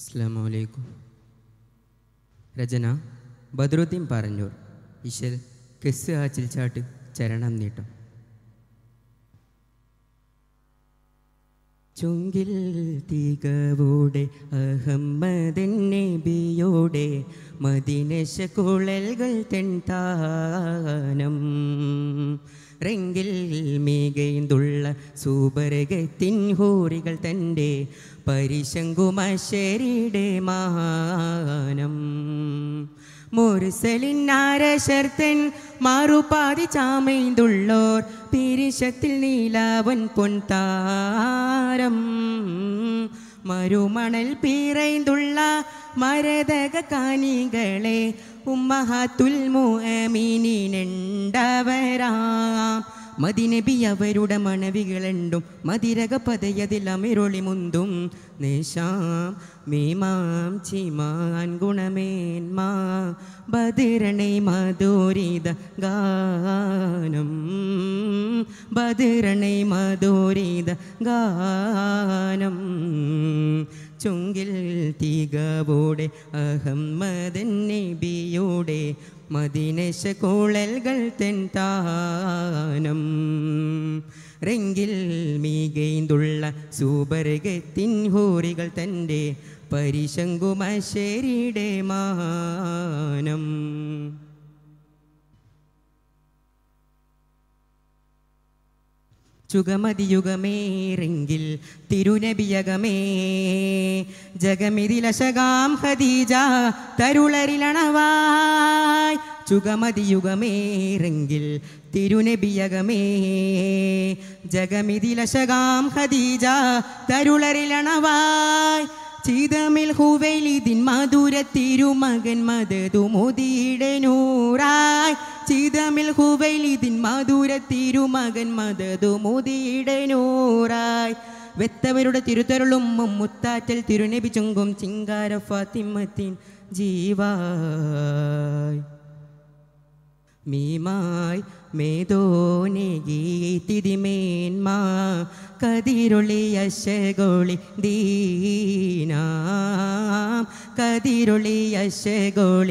അസ്സാമലൈക്കും രചന ബദ്രുദ്ദീൻ പറഞ്ഞൂർ ഇശൽ കെസ് ആച്ചിൽ ചാട്ട് ചരണം നീട്ടം ചുങ്കിൽ തികവോടെ അഹമ്മദൻ നബിയോടെ മദിനശ കുഴൽകൾ തെണ്ടാനം റെങ്കിൽ മികൈന്തുള്ള സൂപരകത്തിൻ ഹൂറികൾ തൻ്റെ പരിശങ്കുമശരിയുടെ മാനം മുർസലിനാരശർത്തൻ മാറുപാതി ചാമൈന്തുള്ളോർ പിരിശത്തിൽ നീലാവൻ പൊൻതാരം മരുമണൽ പീറൈന്തുള്ള മരതക കാനികളെ ഉമ്മഹാത്തുൽ മുഅമീനിനുണ്ടവരാം മദിനബി അവരുടെ മണവികളുണ്ടും മതിരക പതയതിൽ അമിരൊളി മുന്തും നേശാം മീമാം ചിമാൻ ഗുണമേന്മാ ബദിരണை മധുരിത ഗാനം ബദിരണை മധുരിത ഗാനം ചുങ്കിൽ തികവോടെ അഹമ്മദൻ നബിയോടെ മദിനശ കുഴൽകൾ തെൻതാനം റെങ്കിൽ മികൈന്തുള്ള സൂപരകത്തിൻ ഹൂറികൾ തൻ്റെ പരിശങ്കുമശരിയുടെ മാനം ചുഗമതിയുഗമേറെങ്കിൽ തിരുനബിയകമേ ജഗമിതിലശകാം ഖദീജ തരുളരിലണവായ് ചുഗമതിയുഗമേറെങ്കിൽ തിരുനബിയകമേ ജഗമിതിലശകാം ഖദീജ തരുളരിലണവായ് ചീതമിൽ ഹുവൈലിദിൻ മധുര തിരുമകൻ മദതു മുതിയുടെ നൂറായ് ചീതമിൽ ഹുവൈലിദിൻ മധുര തിരുമകൻ മദതു മുതിയുടെ നൂറായ് വെത്തവരുടെ തിരുത്തരുളും മുത്താറ്റൽ തിരുനബി ചുങ്കും ചിങ്കാര ഫാത്തിമത്തിൻ ജീവായ് മീമായി മേതോനെഗീതിമേന്മാ കതിരൊളി അശഗോളി ദീനാം കതിരൊളി അശഗോളി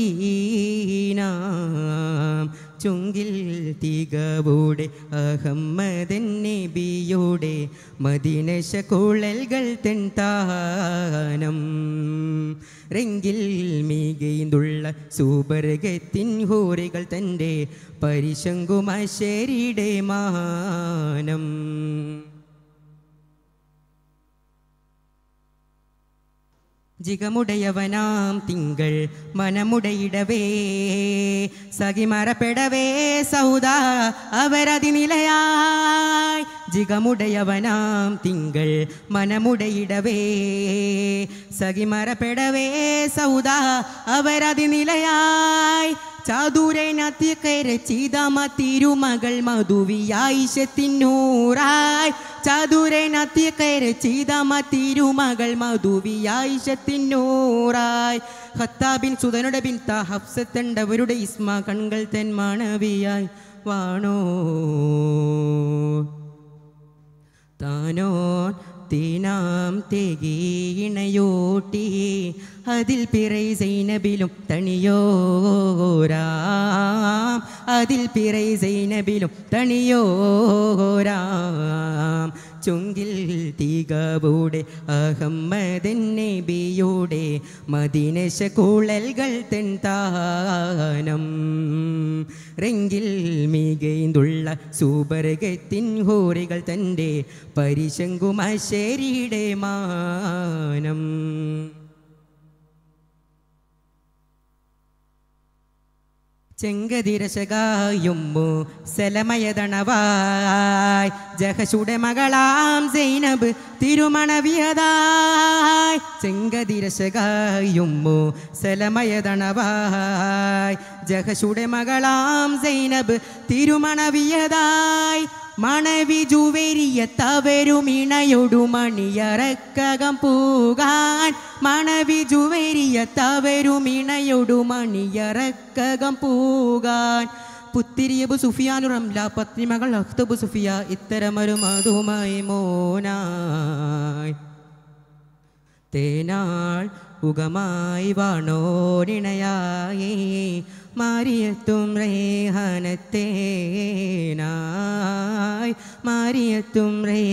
ദീനാം ചുങ്കിൽ തികവോടെ അഹമ്മദൻ നബിയോടെ മദിനശ കുഴൽകൾ തെൻതാനം റെങ്കിൽ മികൈന്തുള്ള സൂപരകത്തിൻ ഹോറികൾ തൻ്റെ പരിശങ്കുമശരിയുടെ മാനം ജിഗമുടയവനാം തിങ്കൾ മനമുടയിടവേ സഖിമറപ്പെടവേ സൗദ അവരതി നിലയായി ജിഗമുടയവനാം തിങ്കൾ മനമുടയിടവേ സഖിമറപ്പെടവേ സൗദ അവരതി നിലയായി ചാതുരനത്തിക്കരെ ചീതമ തിരുമകൾ മധുവിയായിഷത്തിനൂറായി ചാതുരനത്തിക്കരെ ചീതമ തിരുമകൾ മധുവിയായിഷത്തിനൂറായി ഹത്താബിൻ സുതനുടെ ബിൻ ഹഫ്സത്തണ്ടവരുടെ ഇസ്മ കൺകൾ തെൻ മാണവിയായി വാണോ താനോ തീനാം തെകീണയോട്ടി അതിൽ പിറൈ സൈനബിലും തണിയോരാം അതിൽ പിറൈ സൈനബിലും തണിയോരാം ചുങ്കിൽ തികവോടെ അഹമ്മദൻ നബിയോടെ മദിനശ കുഴൽകൾ തെൻതാനം റെങ്കിൽ മികൈന്തുള്ള സൂപരകത്തിൻ ഹോറികൾ തൻ്റെ പരിശങ്കുമശരിയുടെ മാനം ചെങ്കതിരശകായുമ്പു സലമയതണവായ് ജഹശുടെ മകളാം സൈനബ് തിരുമണവിയതായ് ചെങ്കതിരശകായുമ്പു സലമയതണവായ് ജഹശുടെ മകളാം സൈനബ് തിരുമണവിയതായ് മണവി ജുവരിയത്തവരും ഇണയൊടു മണിയറക്കകം പൂകാൻ മണവി ജുവരിയത്തവരും ഇണയൊടു മണിയറക്കകം പൂകാൻ പുത്തിരിയബു സുഫിയാനു റംല പത്നിമകൾ അഖ്തബു സുഫിയ ഇത്തരമൊരു മധുമായി മോനായി തേനാൾ ഉഗമായി വാണോരിണയായേ മാരിയത്തും റേഹാനത്തേനായി മാരിയത്തും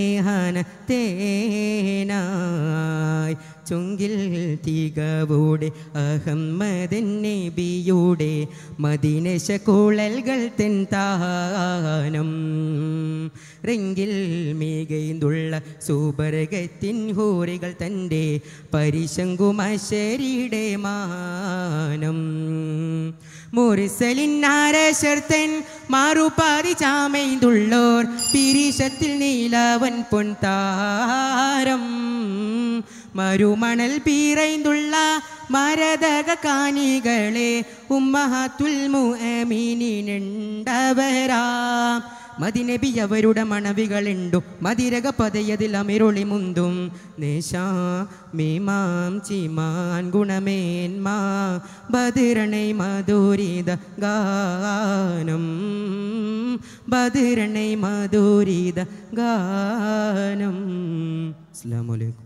റേഹാനത്തേനായി ചുങ്കിൽ തികവൂടെ അഹമ്മദൻ നബിയുടെ മദീനശ കുഴൽകൾ തെന്താനം റിങ്കിൽ മികൈന്തുള്ള സൂപരകത്തിൻ ഹൂറികൾ തൻ്റെ പരിശങ്കുമശരിയുടെ മാനം മുറിസലിൻ ആരശർത്തൻ മാറുപാതി ചാമൈന്തുള്ളോർ പിരീശത്തിൽ നീലവൻ പൊൻതാരം മരുമണൽ പീറൈന്തുള്ള മരതക കാനികളെ ഉമ്മഹാത്തുൽ മുഅമീനിനുണ്ടവരാം മദിനബി അവരുടെ മണവികളുണ്ടു മതിരക പതയതിൽ അമിരൊളി മുന്തും നേശാ മീമാം ചിമാൻ ഗുണമേന്മാ ബദിരണൈ മധുരിത ഗാനം ബദിരണൈ മധുരിത ഗാനം അസ്സലാമു അലൈക്കും